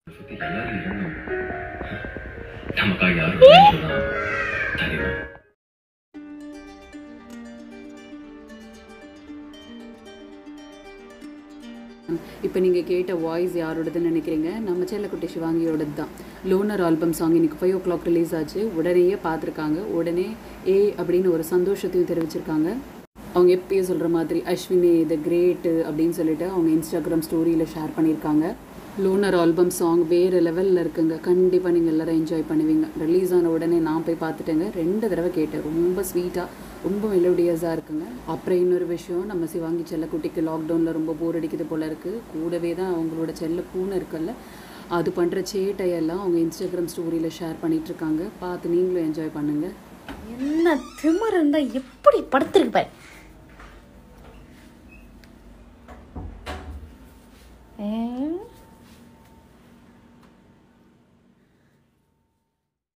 சுத்தி எல்லாரும் இருந்தோம் நமக்காக யாரும் இல்லைன்னு சொன்னா தனிமை இப்போ நீங்கள் கேட்ட வாய்ஸ் யாரோடதுன்னு நினைக்கிறீங்க நம்ம செல்லக்குட்டி சிவாங்கியோடது தான் லோனர் ஆல்பம் சாங் இன்னைக்கு ஃபைவ் ஓ கிளாக் ரிலீஸ் ஆச்சு உடனேயே பார்த்துருக்காங்க உடனே ஏ அப்படின்னு ஒரு சந்தோஷத்தையும் தெரிவிச்சிருக்காங்க அவங்க எப்பயும் சொல்கிற மாதிரி அஸ்வினி த கிரேட்டு அப்படின்னு சொல்லிட்டு அவங்க இன்ஸ்டாகிராம் ஸ்டோரியில் ஷேர் பண்ணியிருக்காங்க லோனர் ஆல்பம் சாங் வேறு லெவலில் இருக்குங்க கண்டிப்பாக நீங்கள் எல்லாரும் என்ஜாய் பண்ணுவீங்க ரிலீஸ் ஆன உடனே நான் போய் பார்த்துட்டேங்க ரெண்டு தடவை கேட்டேன் ரொம்ப ஸ்வீட்டாக ரொம்ப மெலோடியஸாக இருக்குங்க அப்புறம் இன்னொரு விஷயம் நம்ம சிவாங்கி செல்லக்குட்டிக்கு லாக்டவுனில் ரொம்ப போர் அடிக்குது போல இருக்குது கூடவே தான் அவங்களோட செல்ல பூனை இருக்குல்ல அது பண்ணுற சேட்டையெல்லாம் அவங்க இன்ஸ்டாகிராம் ஸ்டோரியில் ஷேர் பண்ணிட்டு இருக்காங்க பார்த்து நீங்களும் என்ஜாய் பண்ணுங்கள் என்ன திமிர் இருந்தா எப்படி படுத்திருக்கு பாரு ஏ